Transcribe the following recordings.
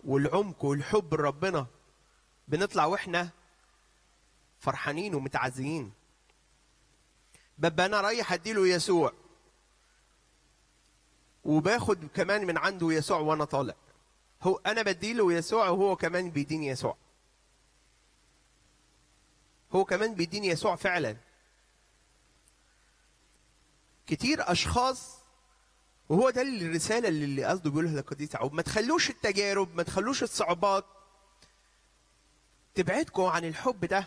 والعمق والحب لربنا بنطلع واحنا فرحانين ومتعزيين ببقى انا رايح اديله يسوع وباخد كمان من عنده يسوع وانا طالع هو انا بديله يسوع وهو كمان بيديني يسوع هو كمان بيديني يسوع فعلا كتير اشخاص وهو ده الرساله اللي قصده بيقولها للقديس يعقوب ما تخلوش التجارب ما تخلوش الصعوبات تبعدكم عن الحب ده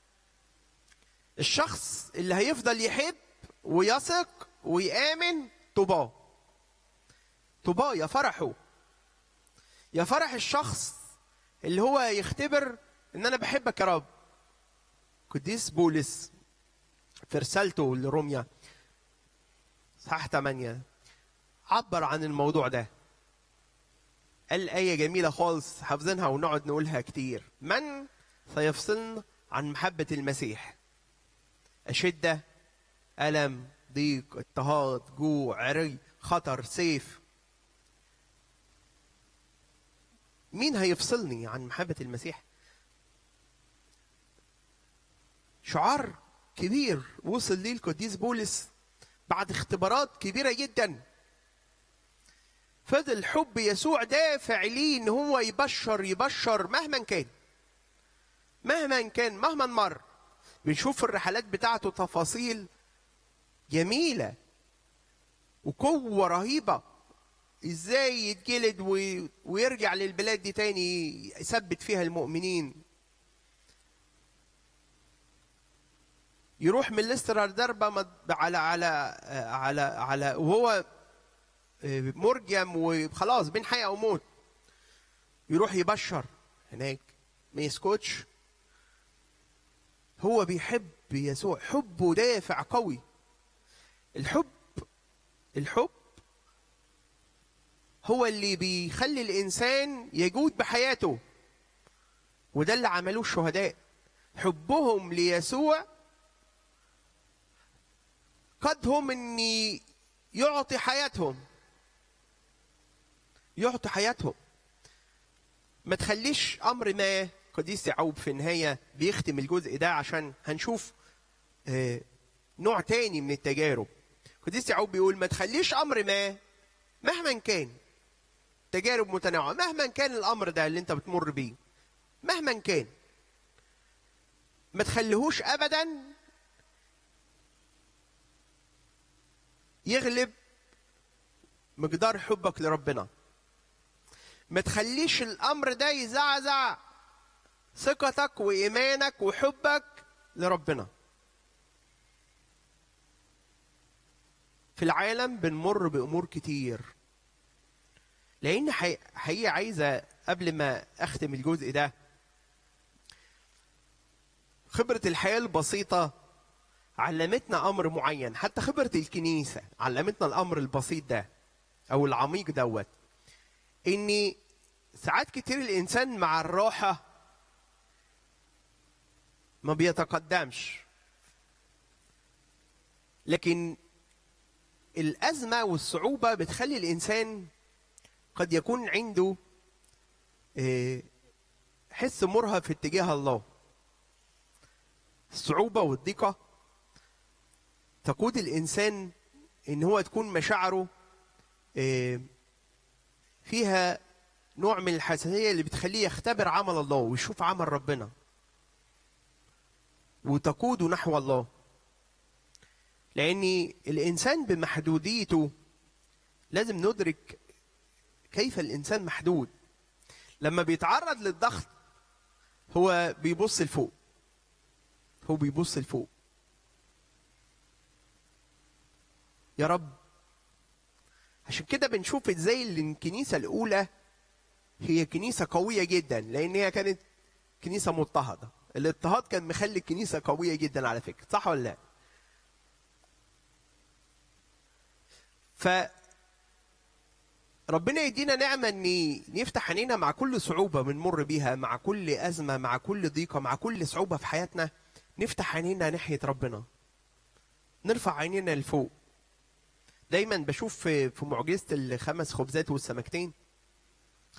الشخص اللي هيفضل يحب ويثق ويامن طوباه طوباه يا فرحه يا فرح الشخص اللي هو يختبر ان انا بحبك يا رب قديس بولس في رسالته لروميا صح 8 عبر عن الموضوع ده قال آية جميلة خالص حافظينها ونقعد نقولها كتير من سيفصلنا عن محبة المسيح أشدة ألم ضيق اضطهاد جوع عري خطر سيف مين هيفصلني عن محبة المسيح شعار كبير وصل ليه القديس بولس بعد اختبارات كبيرة جدا فضل حب يسوع دافع ليه ان هو يبشر يبشر مهما كان مهما كان مهما مر بنشوف في الرحلات بتاعته تفاصيل جميلة وقوة رهيبة ازاي يتجلد و... ويرجع للبلاد دي تاني يثبت فيها المؤمنين يروح من ليستر دربة مد- على على على على وهو مرجم وخلاص بين حياة أو موت يروح يبشر هناك ما يسكتش هو بيحب يسوع حبه دافع قوي الحب الحب هو اللي بيخلي الإنسان يجود بحياته وده اللي عملوه الشهداء حبهم ليسوع قدهم ان يعطي حياتهم يعطي حياتهم ما تخليش امر ما قديس يعقوب في النهايه بيختم الجزء ده عشان هنشوف آه، نوع تاني من التجارب قديس يعقوب بيقول ما تخليش امر ما مهما كان تجارب متنوعه مهما كان الامر ده اللي انت بتمر بيه مهما كان ما تخليهوش ابدا يغلب مقدار حبك لربنا ما تخليش الامر ده يزعزع ثقتك وايمانك وحبك لربنا في العالم بنمر بامور كتير لان حي- حقيقه عايزه قبل ما اختم الجزء ده خبره الحياه البسيطه علمتنا امر معين حتى خبره الكنيسه علمتنا الامر البسيط ده او العميق دوت ان ساعات كتير الانسان مع الراحه ما بيتقدمش لكن الازمه والصعوبه بتخلي الانسان قد يكون عنده آه، حس مرهف في اتجاه الله الصعوبه والضيقه تقود الانسان ان هو تكون مشاعره آه، فيها نوع من الحساسيه اللي بتخليه يختبر عمل الله ويشوف عمل ربنا وتقوده نحو الله لان الانسان بمحدوديته لازم ندرك كيف الانسان محدود لما بيتعرض للضغط هو بيبص لفوق هو بيبص لفوق يا رب عشان كده بنشوف ازاي اللي الكنيسه الاولى هي كنيسه قويه جدا لان هي كانت كنيسه مضطهده الاضطهاد كان مخلي الكنيسه قويه جدا على فكره صح ولا لا ف ربنا يدينا نعمه ان نفتح عينينا مع كل صعوبه بنمر بيها مع كل ازمه مع كل ضيقه مع كل صعوبه في حياتنا نفتح عينينا ناحيه ربنا نرفع عينينا لفوق دايما بشوف في في معجزه الخمس خبزات والسمكتين